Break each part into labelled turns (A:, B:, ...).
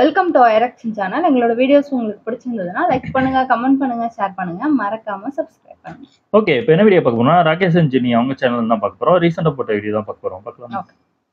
A: Welcome to எரக்ஷன் channel எங்களோட videos உங்களுக்கு பிடிச்சிருந்ததுன்னா லைக் பண்ணுங்க கமெண்ட் பண்ணுங்க ஷேர் பண்ணுங்க மறக்காம சப்ஸ்கிரைப் பண்ணுங்க
B: ஓகே இப்போ என்ன வீடியோ பார்க்க போறோம்னா ராகேஷ் அண்ட் ஜெனி அவங்க சேனல் தான் பார்க்க போறோம் ரீசெண்டாக போட்ட வீடியோ தான் பார்க்க போறோம் பார்க்கலாம்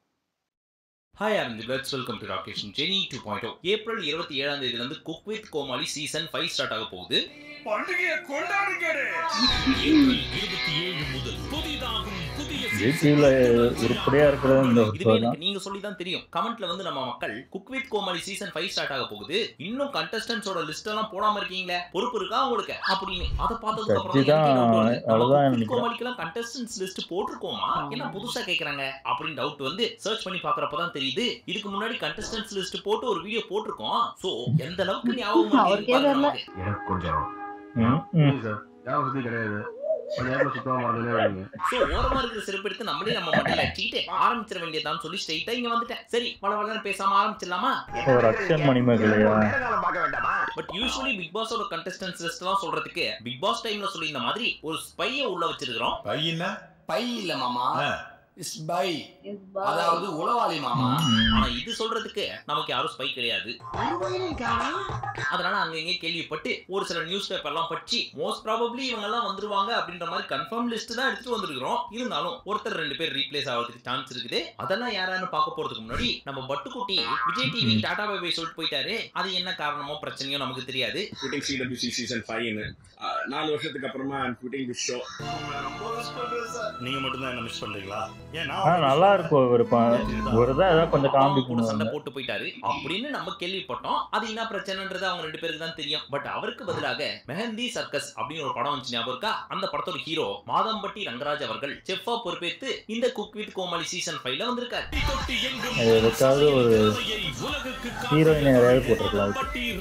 C: hi are let's welcome to Rakesh Jenny two point April இருபத்தி ஏழாம் தேதியில இருந்து cook with Comali season five start ஆக போகுது
D: பண்டிகையை கொண்டாடுகிறே
C: ஏப்ரல் இருபத்தி ஏழு முதல் புதிதாகும் புதிய
B: யூடியூப்ல உருப்படியா இருக்கிறது இந்த ஒரு
C: இதுவே
B: show தான்
C: எனக்கு நீங்க சொல்லி தான் தெரியும் கமெண்ட்ல வந்து நம்ம மக்கள் cook with Comali season five start ஆக போகுது இன்னும் கண்டஸ்டன்ஸோட லிஸ்ட் எல்லாம் போடாம இருக்கீங்களே பொறுப்பு இருக்கா உங்களுக்கு அப்படின்னு அதை பார்த்ததுக்கு அப்புறம்
B: சர்ஜி தான் அவ்வளவுதான்
C: குக் வித்
B: நினைக்கிறேன்.
C: கோமாளிக்கெல்லாம் கண்டஸ்டன்ஸ் லிஸ்ட் போட்டிருக்கோமா என்ன புதுசா கேக்குறாங்க அப்படின்னு டவுட் வந்து சர்ச் பண்ணி பாக்குறப்ப தான் தெரியுது இதுக்கு முன்னாடி கண்டஸ்டன்ஸ் லிஸ்ட் போட்டு ஒரு வீடியோ போட்டிருக்கோம் சோ எந்த அளவுக்கு ஞாபகம்
A: அவருக்கே
C: இருக்கு
A: தெரியல.
C: நமக்கு.
E: எனக்கு கொஞ்சம்
B: ம், ம்.
E: சார் ஞாபகம் சுத்தி கிடையாது கொஞ்சம் நேரத்தில் சுத்தமாக மறந்துட்டே வரீங்க
C: சோ ஓரமா இருக்கிற செருப்பு எடுத்து நம்மளே நம்ம மண்டையில அடிச்சுக்கிட்டு ஆரம்பிச்சிட வேண்டியதான்னு சொல்லி ஸ்ட்ரைட்டா இங்க வந்துட்டேன் சரி வள வளன்னு பேசாம ஆரம்பிச்சிடலாமா
B: ஒரு அக்ஷன் மணிமேகலையா
E: நேரங்காலம் பார்க்க வேண்டாமா
C: பட் யூஸ்வலி பிக் பாஸோட கண்டஸ்டன்ஸ் லிஸ்ட் எல்லாம் சொல்றதுக்கு பிக் பாஸ் டைம்ல சொல்லி இந்த மாதிரி ஒரு ஸ்பைய உள்ள வச்சிருக்கிறோம்
D: பையனா
F: பை இல்ல மாமா
D: ஆ.
F: Is bye
A: Is bye.
F: அதாவது உளவாளி மாமா
B: ம்.
C: ஆனா இது சொல்றதுக்கு நமக்கு யாரும் ஸ்பை கிடையாது அதனால அங்க இங்க கேள்விப்பட்டு ஒரு சில நியூஸ் பேப்பர் எல்லாம் படிச்சு மோஸ்ட் ப்ராபப்ளி இவங்க எல்லாம் வந்துருவாங்க அப்படின்ற மாதிரி கன்ஃபார்ம் லிஸ்ட் தான் எடுத்துட்டு வந்திருக்கிறோம் இருந்தாலும் ஒருத்தர் ரெண்டு பேர் ரீப்ளேஸ் ஆகிறதுக்கு சான்ஸ் இருக்குது அதெல்லாம் யாரான்னு பார்க்க போறதுக்கு முன்னாடி நம்ம பட்டுக்குட்டி Vijay TV tata bye bye சொல்லிட்டு போயிட்டாரு அது என்ன காரணமோ பிரச்சனையோ நமக்கு தெரியாது
G: quitting CWC season 5 னு அஹ், நாலு வருஷத்துக்கு அப்புறமா I'm quitting this show
D: நீங்க மட்டும் தான் என்ன மிஸ் பண்றீங்களா ஏன்
B: ஆ நல்லா இருக்கும் ஒரு ப- ஒரு தான் ஏதாவது கொஞ்சம்
C: அப்பா
B: காமெடி
C: அம்மா கூட சண்டை
B: பண்ணுவாங்க
C: போட்டு போயிட்டாரு அப்படின்னு நம்ம கேள்விப்பட்டோம் அது என்ன பிரச்சனைன்றது அவங்க ரெண்டு பேருக்கு தான் தெரியும் பட் அவருக்கு பதிலாக மெஹந்தி சர்க்கஸ் அப்படின்னு ஒரு படம் வந்துச்சு ஞாபகம் இருக்கா அந்த படத்தோட ஹீரோ மாதம்பட்டி ரங்கராஜ் அவர்கள் செஃப்பா பொறுப்பேற்று இந்த குக் வித் கோமாளி சீசன் ஃபைவ்ல வந்திருக்காரு
B: அது எதுக்காவது ஒரு ஹீரோயின் யாரையாவது போட்டிருக்கலாம்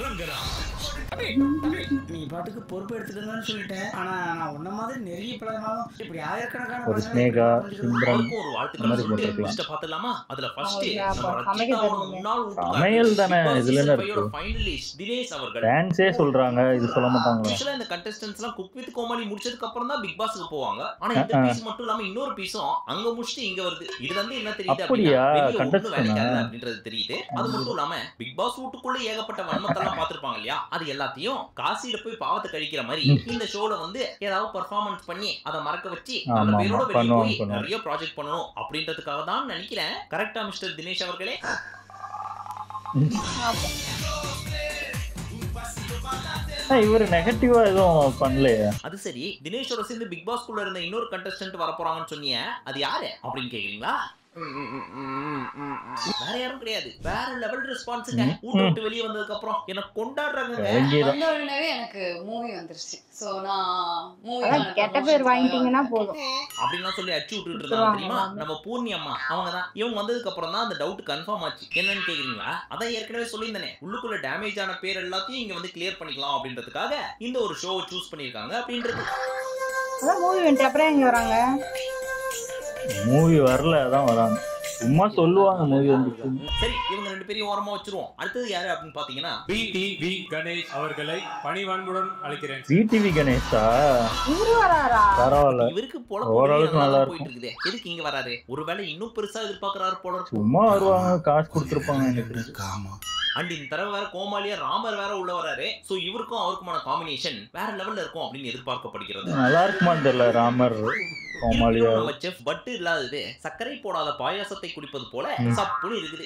F: நீ பாட்டுக்கு பொறுப்பு எடுத்துக்கங்கன்னு சொல்லிட்டேன் ஆனா நான் உன்ன மாதிரி நிறைய பழகினாலும் இப்படி ஆயிரக்கணக்கான
B: ஒரு
F: பசங்க
B: ஸ்னேகா,
F: புரிஞ்சுக்கணும்.
B: சிம்ரன்
C: அவருக்கும் ஒரு
B: அந்த
C: வாழ்த்துக்கள்
B: மாதிரி
C: சொல்லிட்டு
B: போட்டிருக்கலாம்.
C: லிஸ்ட்டை பார்த்துடலாமா அதுல ஃபர்ஸ்ட்
A: அவரு
C: நம்ம
A: அப்ப சமைக்க
C: ரச்சிதாவோட
A: தெரியுமே.
C: முன்னாள் ஊட்டுக்காரர்
B: சமையல் தானே,
C: Big Boss
B: இதுல என்ன
C: season five
B: இருக்கு?
C: ஓட finalist தினேஷ் அவர்கள்
B: டான்ஸே சொல்றாங்க இது சொல்ல மாட்டாங்களா
C: ஆக்சுவலா இந்த கண்டஸ்டன்ஸ் எல்லாம் குக் வித் கோமாளி முடிச்சதுக்கு அப்புறம் தான் பிக் பாஸ்க்கு போவாங்க ஆனா இந்த
B: ஆ, ஆ.
C: பீஸ் மட்டும் இல்லாம இன்னொரு பீஸும் அங்க முடிச்சுட்டு இங்க வருது இதுல இருந்து என்ன தெரியுது
B: அப்படியா?
C: அப்படின்னா வெளிய ஒண்ணும்
B: contestant
C: வேலைக்கு
B: ஆ?
C: ஆகல அப்படின்றது தெரியுது அது மட்டும் இல்லாம பிக் பாஸ் வீட்டுக்குள்ள ஏகப்பட்ட வன்மத்தெல்லாம் பார்த்திருப்பாங்க இல்லையா அது எல்லாத்தையும் காசியில போய் பாவத்தை கழிக்கிற மாதிரி இந்த ஷோல வந்து ஏதாவது பெர்ஃபார்மன்ஸ் பண்ணி அதை மறக்க வச்சு
B: ஆமா,
C: அந்த
B: ஆமா.
C: பேரோட வெளியே
B: பண்ணுவாங்க,
C: போய்
B: பண்ணுவாங்க.
C: நிறைய ப்ராஜெக்ட் பண்ணணும் அப்படின்றதுக்காக தான் நினைக்கிறேன் கரெக்டா மிஸ்டர் தினேஷ் அவர்களே
B: இவர் நெகட்டிவா எதுவும் பண்ணலையே
C: அது சரி தினேஷோட சேர்ந்து பிக் பாஸ் குள்ள இருந்த இன்னொரு கண்டஸ்டன்ட் வர போறாங்கன்னு சொன்னீங்க அது யாரு அப்படின்னு கேக்குறீங்களா வேற யாரும் கிடையாது வேற லெவல் ரெஸ்பான்ஸுங்க
B: ம்,
C: வீட்டை விட்டு வெளியே வந்ததுக்கு அப்புறம் என்ன கொண்டாடுறாங்க
B: இறங்கிதான்
H: வந்த உடனே எனக்கு மூவி வந்துருச்சு சோ நான் மூவி
A: அதான் கெட்ட பேர் வாங்கிட்டீங்கன்னா போதும்
C: அப்படின்லாம் சொல்லி அடிச்சு விட்டுட்டு இருந்தாங்க தெரியுமா நம்ம பூர்ணி அம்மா அவங்க தான் இவங்க வந்ததுக்கு அப்புறம் தான் அந்த டவுட் கன்ஃபார்ம் ஆச்சு என்னன்னு கேக்குறீங்களா அதான் ஏற்கனவே சொல்லியிருந்தேனே உள்ளுக்குள்ள டேமேஜ் ஆன பேர் எல்லாத்தையும் இங்க வந்து கிளியர் பண்ணிக்கலாம் அப்படின்றதுக்காக இந்த ஒரு ஷோவை சூஸ் பண்ணிருக்காங்க அப்படின்றது
A: அதான் மூவி வந்துட்டு அப்புறம் எங்க வராங்க
B: மூவி வரல அதான் வராங்க சும்மா சொல்லுவாங்க மூவி வந்துச்சு
C: சரி இவங்க ரெண்டு பேரையும் ஓரமா வச்சிருவோம் அடுத்தது யாரு அப்படின்னு பாத்தீங்கன்னா
I: பி டி வி கணேஷ் அவர்களை பணிவன்புடன் அழைக்கிறேன்
B: விடிவி கணேஷா
A: இவரு வராரா
B: பரவாயில்ல
C: இவருக்கு போல
B: ஓரளவுக்கு நல்லா
C: போயிட்டு இருக்குது எதுக்கு இங்க வராரு ஒருவேளை இன்னும் பெருசா எதிர்பார்க்கறாரு போல இருக்கு
B: சும்மா வருவாங்க காசு கொடுத்துருப்பாங்க எனக்கு
E: ஆமா
C: அண்ட் இந்த தடவை வேற கோமாளியா ராமர் வேற உள்ள வராரு சோ இவருக்கும் அவருக்குமான காம்பினேஷன் வேற லெவல்ல இருக்கும் அப்படின்னு எதிர்பார்க்கப்படுகிறது
B: நல்லா இருக்குமான்னு தெரியல ராமர் கோமாளியா
C: இருப்பினும் நம்ம செஃப் பட்டு இல்லாதது சர்க்கரை போடாத பாயாசத்தை குடிப்பது போல
B: ம்.
C: சப்புன்னு இருக்குது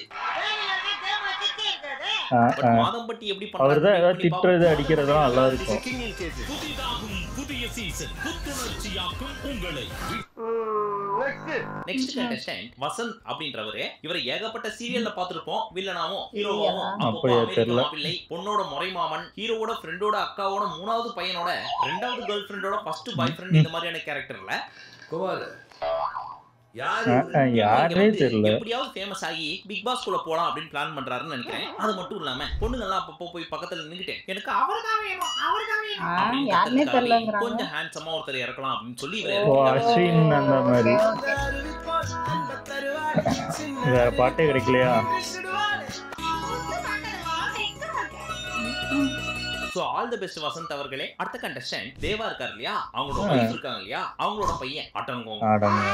B: ஆ,
C: பட்
B: ஆ.
C: மாதம்பட்டி எப்படி
B: அவர் தான் ஏதாவது
C: பண்ணி
B: திட்டுறது அடிக்கிறதுலாம் நல்லா இருக்கும்
D: புதிதாகும் புதிய சீசன் புத்துணர்ச்சியாக்கும் உங்களை
C: நெக்ஸ்ட் கண்டஸ்டன்ட் வசந்த் அப்படின்றவரு இவரை ஏகப்பட்ட சீரியல்ல பாத்திருப்போம் வில்லனாவும் ஹீரோவாவும் அப்பப்போ
B: அப்படியா
C: அமெரிக்க
B: தெரியல.
C: மாப்பிள்ளை பொண்ணோட முறை மாமன் ஹீரோவோட ஃப்ரெண்டோட அக்காவோட மூணாவது பையனோட ரெண்டாவது கேர்ள் ஃப்ரெண்டோட ஃபர்ஸ்ட் பாய் ஃப்ரெண்ட் இந்த மாதிரியான கேரக்டர்ல
F: கோபால் யாரு
B: ஆ, ஆ,
C: இங்க
B: யாருனே
C: வந்து
B: தெரியல
C: எப்படியாவது ஃபேமஸ் ஆகி பிக் பாஸ் குள்ள போலாம் அப்படின்னு பிளான் பண்றாருன்னு நினைக்கிறேன் அது மட்டும் இல்லாம பொண்ணுங்கெல்லாம் அப்பப்போ போய் பக்கத்துல நின்னுக்கிட்டு எனக்கு அவர்தான் வேணும் அவர்தான் வேணும்
A: ஆ,
C: அப்படின்னு
A: யாருன்னே
C: கத்துறதுக்காகவே
A: தெரியலங்கிறாங்க.
C: கொஞ்சம் ஹேண்ட்ஸமா ஒருத்தர் இறக்கலாம் அப்படின்னு சொல்லி இவரை
B: ஓ
C: இறக்கிட்டாங்க.
B: அஸ்வின் அந்த மாதிரி வேற பாட்டே கிடைக்கலையா
C: so all the best Vasanth அவர்களே அடுத்த கண்டஸ்டன்ட் தேவா இருக்கார் இல்லையா அவங்களோட
B: ஆ.
C: வைஃப் இருக்காங்க இல்லையா அவங்களோட பையன் அட்டங்கம்
B: ஆடங்க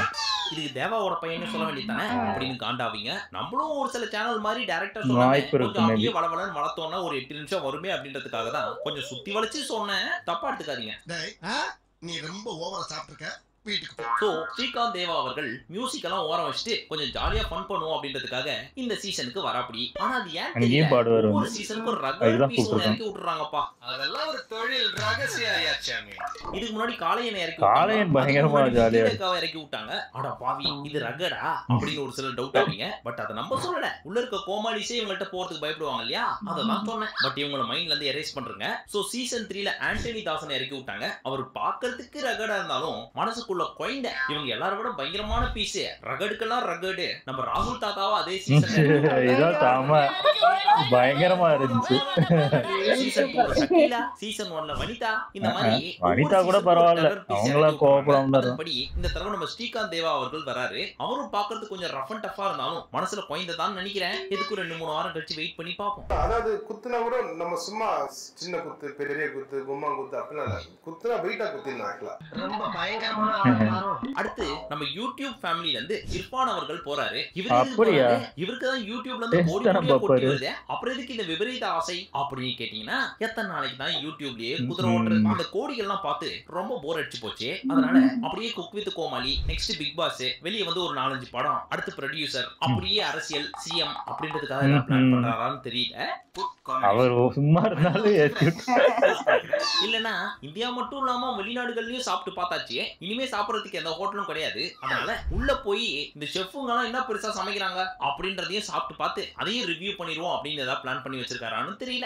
C: இதுக்கு தேவாவோட பையன்னு சொல்ல வேண்டியதானே அப்படின்னு காண்டாவீங்க நம்மளும் ஒரு சில சேனல் மாதிரி டேரக்டா
B: வாய்ப்பு
C: சொன்னேன்
B: இருக்கு
C: கொஞ்சம் அப்படியே
B: maybe.
C: வளவலன்னு வளர்த்தோம்னா ஒரு எட்டு நிமிஷம் வருமே அப்படின்றதுக்காக தான் கொஞ்சம் சுத்தி வளைச்சு சொன்னேன் தப்பா எடுத்துக்காதீங்க
D: நீ ரொம்ப ஓவரா சாப்பிட்டுருக்க வீட்டுக்கு போ
C: ஸோ ஸ்ரீகாந்த் தேவா அவர்கள் மியூசிக் எல்லாம் ஓரம் வச்சுட்டு கொஞ்சம் ஜாலியா ஃபன் பண்ணுவோம் அப்படின்றதுக்காக இந்த சீசனுக்கு வராப்படி ஆனா அது ஏன்
B: அங்கேயும்
C: தெரியல
B: பாடுவாரு
C: ஒவ்வொரு
B: வந்து.
C: சீசனுக்கும் ஒரு
B: அதுதான்
C: ரகர் பீஸ் ஒன்று
B: கூப்பிட்டுருக்காங்க.
C: இறக்கி விட்டுறாங்கப்பா
I: அதெல்லாம் ஒரு தொழில் ரகசிய ஐயாச்சாமி
C: இதுக்கு முன்னாடி காளையனை இறக்கி
B: காளையன்
C: விட்டாங்க.
B: பயங்கரமா
C: அதுக்கு முன்னாடி
B: ஜாலியா
C: விஜயகாவை இறக்கி விட்டாங்க அட பாவி இது ரகடா அப்படின்னு ஒரு சிலர் டவுட் ஆவீங்க பட் அதை நம்ம சொல்லல உள்ள இருக்க கோமாளிஸே இவங்கள்ட்ட போறதுக்கு பயப்படுவாங்க இல்லையா அதை தான் சொன்னேன் பட் இவங்கள மைண்ட்ல இருந்து எரேஸ் பண்றேங்க சோ சீசன் த்ரீல ஆண்டனி தாசனை இறக்கி விட்டாங்க அவர் பார்க்கிறதுக்கு ரகடா இருந்தாலும் மனசுக்குள்ள குழந்தை இவங்க எல்லாரும் விட பயங்கரமான பீஸ் ரகடுக்கெல்லாம் ரகடு நம்ம ராகுல் தாத்தாவா அதே சீசன்
B: இதான் தாம பயங்கரமா இருந்துச்சு
C: சீசன் டூ சக்கீலா சீசன் ஒன்ல வனிதா இந்த மாதிரி
B: வனிதா
C: ஒவ்வொரு
B: கூட
C: season
B: பரவாயில்ல.
C: ஒரு terror piece
B: அவங்களா
C: இறக்கி
B: கோவப்படாம
C: விட்டுறாங்க.
B: தான்
C: அதன்படி இந்த தடவை நம்ம ஸ்ரீகாந்த் தேவா அவர்கள் வராரு அவரும் பார்க்கிறதுக்கு கொஞ்சம் ரஃப் அண்ட் டஃபா இருந்தாலும் மனசுல குழந்தைதான் நினைக்கிறேன் எதுக்கு ரெண்டு மூணு வாரம் கழிச்சு வெயிட் பண்ணி பார்ப்போம்
J: அதாவது குத்துனா கூட நம்ம சும்மா சின்ன குத்து பெரிய குத்து கும்மா குத்து அப்படிலாம் இல்ல குத்துனா வெயிட்டா குத்திடலாம்
F: ரொம்ப பயங்கரமான
C: அடுத்து நம்ம யூடியூப் ஃபேமிலில இருந்து இர்ஃபான் அவர்கள் போறாரு இவரு எதுக்கு
B: அப்படியா?
C: போறாரு? இவருக்கு தான் யூடியூப்ல இருந்து
B: Taste
C: கோடி
B: தானே
C: கோடியா கொட்டி
B: பாப்பாரு.
C: வருது அப்புறம் எதுக்கு இந்த விபரீத ஆசை அப்படின்னு கேட்டீங்கன்னா எத்தனை நாளைக்கு தான் யூடியூப்லயே குதிரை
B: ம்.
C: ஓட்டுறது இந்த கோடிகள்லாம் பார்த்து ரொம்ப போர் அடிச்சு போச்சு அதனால அப்படியே cook with Comali next Bigg Boss வெளியே வந்து ஒரு நாலஞ்சு படம் அடுத்து ப்ரொடியூசர் அப்படியே அரசியல் சிஎம் அப்படின்றதுக்காக எல்லாம் பிளான்
B: ம்.
C: பண்றாரான்னு தெரியல
B: அவர் சும்மா இருந்தாலும் ஏத்தி விட்டு-
C: இல்லனா இந்தியா மட்டும் இல்லாம வெளிநாடுகள்லயும் சாப்பிட்டு பார்த்தாச்சு இனிமே சாப்பிடறதுக்கு எந்த ஹோட்டலும் கிடையாது அதனால உள்ள போய் இந்த ஷெஃபுங்க எல்லாம் என்ன பெருசா சமைக்கிறாங்க அப்படின்றதையும் சாப்பிட்டு பார்த்து அதையும் ரிவ்யூ பண்ணிடுவோம் அப்படின்னு ஏதாவது பிளான் பண்ணி வச்சிருக்காரான்னு தெரியல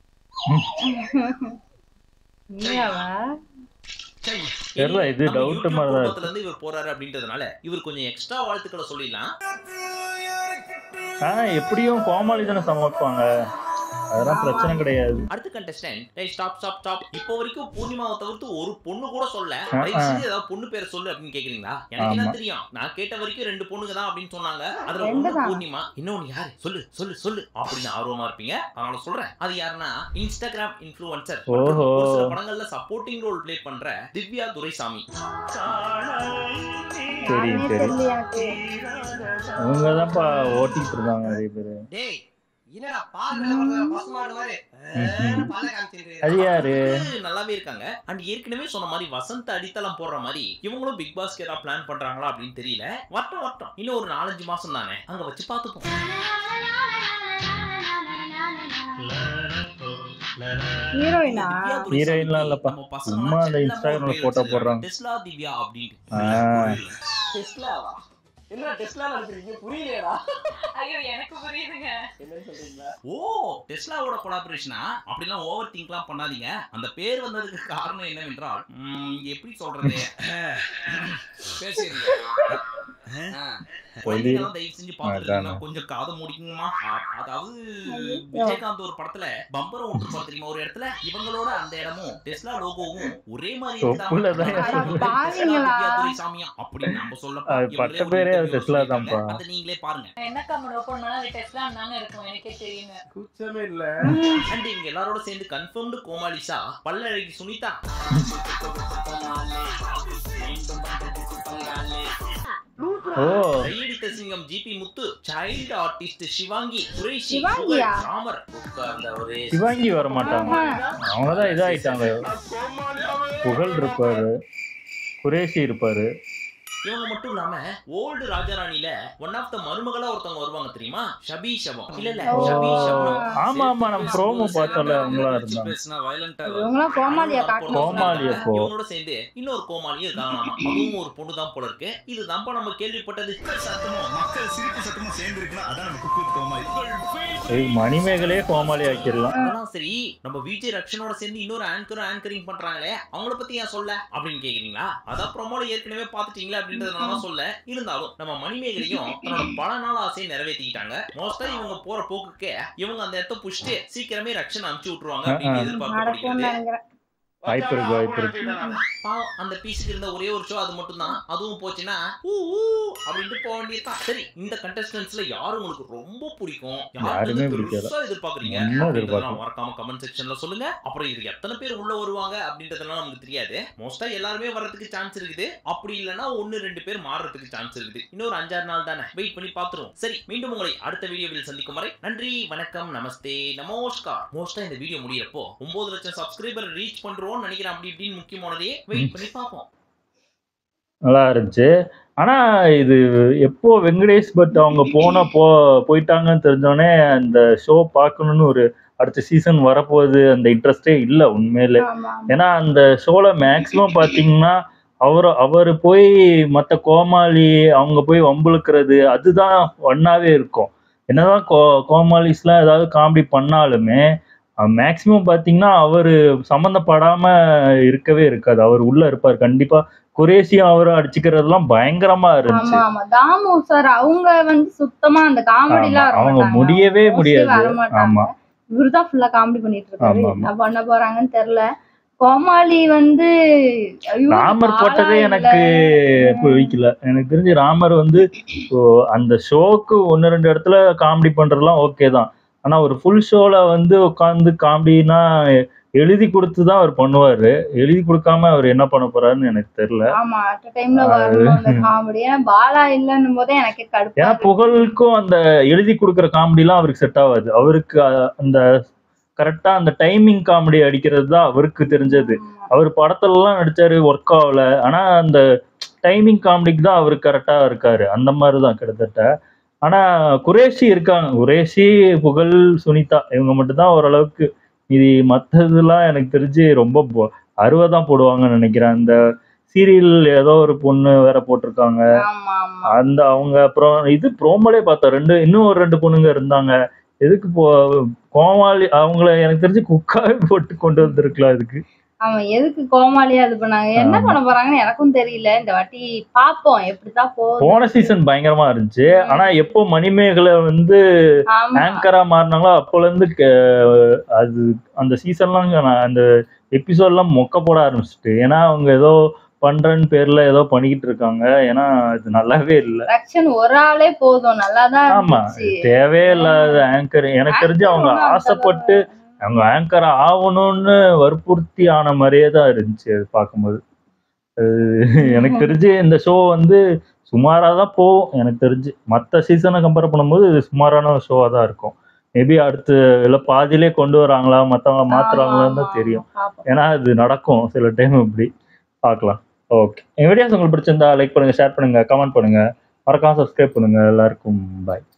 A: நீயாவா
B: தெரியல இது
C: நம்ம
B: டவுட்
C: YouTube
B: மாதிரி தான் இருக்கு.
C: குடும்பத்துல இருந்து இவர் போறாரு அப்படின்றதுனால இவர் கொஞ்சம் எக்ஸ்ட்ரா வாழ்த்துக்களை சொல்லிடலாம்
B: ஆ எப்படியும் கோமாளி தானே சமைப்பாங்க அதெல்லாம் பிரச்சனை கிடையாது
C: அடுத்த கண்டஸ்டன்ட் டேய் ஸ்டாப் ஸ்டாப் ஸ்டாப் இப்போ வரைக்கும் பூர்ணிமாவை தவிர்த்து ஒரு பொண்ணு கூட சொல்ல
B: ஆ,
C: தயவு
B: ஆ.
C: செஞ்சு ஏதாவது பொண்ணு பேரை சொல்லு அப்படின்னு கேக்குறீங்களா எனக்கு என்ன
B: ஆமா.
C: தெரியும் நான் கேட்ட வரைக்கும் ரெண்டு பொண்ணுங்க தான் அப்படின்னு சொன்னாங்க அதுல
A: ரெண்டு
C: ஒண்ணு
A: தான்.
C: பூர்ணிமா இன்னொன்னு யாரு சொல்லு சொல்லு சொல்லு அப்படின்னு ஆர்வமா இருப்பீங்க அதனால சொல்றேன் அது யாருன்னா இன்ஸ்டாகிராம் இன்ஃபுளுசர்
B: ஓஹோ.
C: ஒரு சில படங்கள்ல சப்போர்ட்டிங் ரோல் ப்ளே பண்ற திவ்யா துரைசாமி
B: தெரியும்
A: யாருன்னே
B: தெரியும்
A: தெரியல எனக்கு
B: அவங்க தான்ப்பா ஓட்டிட்டு இருந்தாங்க நிறைய பேரு
F: டேய் என்னடா பால் பசுமாடு மாதிரி
B: ம்ஹும்.
F: பாலை காமிச்சிட்டு
B: அது யாரு
C: வந்து நல்லாவே இருக்காங்க அண்ட் ஏற்கனவே சொன்ன மாதிரி வசந்த அடித்தளம் போடுற மாதிரி இவங்களும் பிக் பாஸ்க்கு ஏதாவது பிளான் பண்றாங்களா அப்படின்னு தெரியல வட்டம் வட்டம் இன்னும் ஒரு நாலஞ்சு மாசம் தானே அங்க வச்சு பார்த்துப்போம்
A: ஹீரோயினா
C: திவ்யா துரைசாமிக்கு
B: ஹீரோயின்லாம் இல்லப்பா.
C: நம்ம பசங்க
B: சும்மா அந்த
C: செல்லமா
B: இன்ஸ்டாகிராம்ல
C: பேர்
B: photo
C: வச்சிருக்காங்க.
B: போடுறாங்க.
C: டெஸ்லா திவ்யா அப்படின்ட்டு
B: ஆ.
F: டெஸ்லாவா என்ன டெஸ்லா நடத்துறீங்க புரியலையடா
H: ஐயோ எனக்கு புரியுதுங்க
F: என்ன சொல்றீங்களா
C: ஓ டெஸ்லாவோட கொலாபரேஷனா அப்படிலாம் ஓவர் திங்க்லாம் பண்ணாதீங்க அந்த பேர் வந்ததுக்கு காரணம் என்னவென்றால் ம், எப்படி சொல்றது
F: பேசுறீங்க
C: குழந்தைங்கலாம் தயவு செஞ்சு பார்த்துட்டு
B: அதானே.
C: இருக்கீங்கன்னா கொஞ்சம் காதை முடிக்குமா அதாவது விஜயகாந்த் ஒரு படத்துல பம்பரை விட்டுருப்பாரு தெரியுமா ஒரு இடத்துல இவங்களோட அந்த இடமும் டெஸ்லா லோகோவும் ஒரே மாதிரி
B: தொப்புல தான்
C: இருக்குதாமா.
A: அட
C: டெஸ்லா
A: பாவிங்களா.
C: திவ்யா துரைசாமியா அப்படின்னு நம்ம சொல்லப்பா.
B: அது
C: இவங்களே
B: பட்ட
C: ஒரு
B: பேரே அது
C: interview
B: டெஸ்லா
C: சொல்லியிருக்காங்க.
B: தான்ப்பா.
C: அதை நீங்களே பாருங்க
H: என்ன கம்மன் ஓப்பன் பண்ணா அது டெஸ்ட்ல தாங்க இருக்கும் எனக்கே தெரியுங்க
J: குச்சமே இல்ல
C: அண்ட் இவங்க எல்லாரோட சேர்ந்து கன்ஃபர்ம்டு கோமாளிசா பல்லழகி சுனிதா
B: ஓ
C: கையடித்த சிங்கம் GP Muthu child artist Sivaangi Qureshi
A: சிவாங்கியா?
C: புகழ், ராமர் உட்கார்ந்த ஒரே
B: சிவாங்கி வர மாட்டாங்க அவங்கதான் இதாயிட்டாங்க புகழ் இருப்பாரு குரேஷி இருப்பாரு
C: இவங்க மட்டும் இல்லாம ஓல்டு ராஜாராணில ஒன் ஆஃப் த மருமகளா ஒருத்தவங்க வருவாங்க தெரியுமா ஷபி ஷபம் இல்ல இல்ல
A: ஓ.
C: ஷபி ஷபம்
B: ஆமா ஆமா நம்ம ப்ரோமோ பார்த்தோம்ல அவங்களா இருந்தாங்க
A: இவங்களாம் கோமாளியா காட்டணும்
B: கோமாளி அப்போ.
C: இவங்களோட சேர்ந்து இன்னொரு கோமாளியும் இருக்காங்களாமா அதுவும் ஒரு பொண்ணு தான் போல இருக்கு இதுதான்ப்பா நம்ம கேள்விப்பட்டது
D: சத்தமும் மக்கள் சிரிப்பு சத்தமும் சேர்ந்து இருக்குன்னா அதான் நம்ம குக்கு கோமாளி
B: ஏய், மணிமேகலையே கோமாளி ஆக்கிடலாம்
C: அதெல்லாம் சரி நம்ம விஜய் ரக்ஷனோட சேர்ந்து இன்னொரு ஆங்கரும் ஆங்கரிங் பண்றாங்களே அவங்கள பத்தி ஏன் சொல்ல அப்படின்னு கேக்குறீங்களா அதான் ப்ரோமோல ஏற்கனவே பாத்துட்டீங்களா அப்படின்றதுனால தான் சொல்ல இருந்தாலும் நம்ம மணிமேகலையும் தன்னோட பல நாள் ஆசையை நிறைவேற்றிக்கிட்டாங்க மோஸ்டா இவங்க போற போக்குக்கு இவங்க அந்த இடத்த புடிச்சிட்டு சீக்கிரமே ரக்ஷன் அனுப்பிச்சு விட்டுருவாங்க அப்படின்னு
A: நடக்கும்னு
C: எதிர்பார்க்கப்படுகிறது
A: நினைக்கிறேன்
B: வாய்ப்பு இருக்கு வாய்ப்பு இருக்கு
C: பாவம் அந்த பீஸுக்கு இருந்த ஒரே ஒரு ஷோ அது மட்டும் தான் அதுவும் போச்சுன்னா ஊ ஊ அப்படின்ட்டு போக வேண்டியதுதான் சரி இந்த கண்டஸ்டன்ஸ்ல யாரு உங்களுக்கு ரொம்ப பிடிக்கும் யாரு
B: யாருமே
C: வந்து
B: பிடிக்காது.
C: பெருசா எதிர்பார்க்கறீங்க
B: ஒண்ணும்
C: அப்படின்றதெல்லாம்
B: எதிர்பார்க்கல.
C: மறக்காம கமெண்ட் செக்ஷன்ல சொல்லுங்க அப்புறம் இதுக்கு எத்தனை பேர் உள்ள வருவாங்க அப்படின்றதெல்லாம் நமக்கு தெரியாது மோஸ்டா எல்லாருமே வர்றதுக்கு சான்ஸ் இருக்குது அப்படி இல்லைன்னா ஒன்னு ரெண்டு பேர் மாறுறதுக்கு சான்ஸ் இருக்குது இன்னொரு அஞ்சாறு நாள் தானே வெயிட் பண்ணி பாத்துருவோம் சரி மீண்டும் உங்களை அடுத்த வீடியோவில் சந்திக்கும் வரை நன்றி வணக்கம் நமஸ்தே நமோஸ்கார் மோஸ்டா இந்த வீடியோ முடியறப்போ ஒன்பது லட்சம் சப்ஸ்கிரைபர் ரீச் பண்றோம்னு நினைக்கிறேன் அப்படி இப்படின்னு முக்கியமானதையே வெயிட் பண்ணி பார்ப்போம்
B: நல்லா இருந்துச்சு ஆனா இது எப்போ வெங்கடேஷ் பட் அவங்க போன போ போயிட்டாங்கன்னு தெரிஞ்சோடனே அந்த ஷோ பார்க்கணும்னு ஒரு அடுத்த சீசன் வரப்போகுது அந்த இன்ட்ரெஸ்டே இல்லை உண்மையிலே
A: ஆமா
B: ஏன்னா அந்த ஷோல மேக்ஸிமம் பார்த்தீங்கன்னா அவர் அவர் போய் மற்ற கோமாளி அவங்க போய் வம்புழுக்கிறது அதுதான் ஒன்னாவே இருக்கும் என்னதான் கோ கோமாளிஸ்லாம் ஏதாவது காமெடி பண்ணாலுமே மேக்ஸிமம் பார்த்தீங்கன்னா அவர் சம்மந்தப்படாம இருக்கவே இருக்காது அவர் உள்ள இருப்பார் கண்டிப்பா குரேஷியும் அவரும் அடிச்சுக்கிறதெல்லாம் பயங்கரமா இருந்துச்சு
A: ஆமா ஆமா தாமு சார் அவங்க வந்து சுத்தமா அந்த காமெடி எல்லாம்
B: ஆமா,
A: வர
B: அவங்க
A: மாட்டாங்க.
B: முடியவே
A: Mostly
B: முடியாது
A: வர மாட்டாங்க.
B: ஆமா
A: இவருதான் ஃபுல்லா காமெடி பண்ணிட்டு இருக்காரு
B: ஆமா, ஆமா.
A: என்ன பண்ண போறாங்கன்னு தெரியல கோமாளி வந்து ஐயோ,
B: ராமர்
A: பாலா
B: போட்டதே
A: இல்ல.
B: எனக்கு பிடிக்கல எனக்கு தெரிஞ்சு ராமர் வந்து இப்போ அந்த ஷோக்கு ஒன்று ரெண்டு இடத்துல காமெடி பண்றதெல்லாம் ஓகே தான் ஆனா ஒரு ஃபுல் ஷோல வந்து உட்காந்து காமெடினா எழுதி கொடுத்து தான் அவர் பண்ணுவாரு எழுதி கொடுக்காம அவர் என்ன பண்ண போறாருன்னு எனக்கு தெரியல
A: ஆமா அட் டைம்ல வரணும் அந்த காமெடி ஏன்னா பாலா இல்லன்னும் போதே எனக்கு கடுப்பா
B: ஏன்னா
A: இருக்கு.
B: புகழுக்கும் அந்த எழுதி கொடுக்குற காமெடிலாம் அவருக்கு செட் ஆகாது அவருக்கு அ- அந்த கரெக்டா அந்த டைமிங் காமெடி அடிக்கிறது தான் அவருக்கு தெரிஞ்சது அவர் படத்துலலாம் நடிச்சாரு ஒர்க் ஆகல ஆனா அந்த டைமிங் காமெடிக்கு தான் அவர் கரெக்டா இருக்காரு அந்த மாதிரி தான் கிட்டத்தட்ட ஆனா குரேஷி இருக்காங்க குரேஷி புகழ் சுனிதா இவங்க மட்டும்தான் ஓரளவுக்கு இது மற்றதுலாம் எனக்கு தெரிஞ்சு ரொம்ப பொ- அறுவைதான் போடுவாங்கன்னு நினைக்கிறேன் அந்த சீரியல் ஏதோ ஒரு பொண்ணு வேற போட்டிருக்காங்க
A: ஆமா ஆமா
B: அந்த அவங்க அப்புறம் இது ப்ரோமோலே பார்த்தோம் ரெண்டு இன்னும் ஒரு ரெண்டு பொண்ணுங்க இருந்தாங்க எதுக்கு போ கோமாளி அவங்கள எனக்கு தெரிஞ்சு குக்காவே போட்டு கொண்டு வந்திருக்கலாம் இதுக்கு
A: அவன் எதுக்கு கோமாளியா இது பண்ணாங்க என்ன
B: ஆமா.
A: பண்ண போறாங்கன்னு எனக்கும் தெரியல இந்த வாட்டி பாப்போம் எப்படிதான் போகுது
B: போன சீசன் பயங்கரமா இருந்துச்சு ஆனா எப்போ மணிமேகலை வந்து
A: ஆமா
B: ஆங்கரா மாறினாங்களோ அப்போல இருந்து க- அது அந்த சீசன்லாம் நான் அந்த எபிசோட்லாம் மொக்க போட ஆரம்பிச்சிட்டு ஏன்னா அவங்க ஏதோ பண்றேன்னு பேர்ல ஏதோ பண்ணிக்கிட்டு இருக்காங்க ஏன்னா இது நல்லாவே இல்லை
A: ரக்ஷன் ஒரு ஆளே போதும் நல்லாதான்
B: ஆமா
A: இருந்துச்சு
B: தேவையே இல்லாத ஆங்கர் எனக்கு தெரிஞ்சு அவங்க
A: ஒண்ணும் அந்த
B: ஆசைப்பட்டு அவங்க ஆங்கர் ஆகணும்னு வற்புறுத்தி ஆன மாதிரியே தான் இருந்துச்சு அது பார்க்கும்போது அது எனக்கு தெரிஞ்சு இந்த ஷோ வந்து சுமாராக தான் போகும் எனக்கு தெரிஞ்சு மற்ற சீசனை கம்பேர் பண்ணும்போது இது சுமாரான ஷோவாக தான் இருக்கும் மேபி அடுத்து இல்லை பாதியிலே கொண்டு வராங்களா மற்றவங்க மாத்துறாங்களான்னு தான் தெரியும்
A: பாப்போம்
B: ஏன்னா இது நடக்கும் சில டைம் இப்படி பார்க்கலாம் ஓகே என் வீடியோஸ் உங்களுக்கு பிடிச்சிருந்தா லைக் பண்ணுங்க ஷேர் பண்ணுங்க கமெண்ட் பண்ணுங்க மறக்காம சப்ஸ்கிரைப் பண்ணுங்க எல்லாருக்கும் பாய்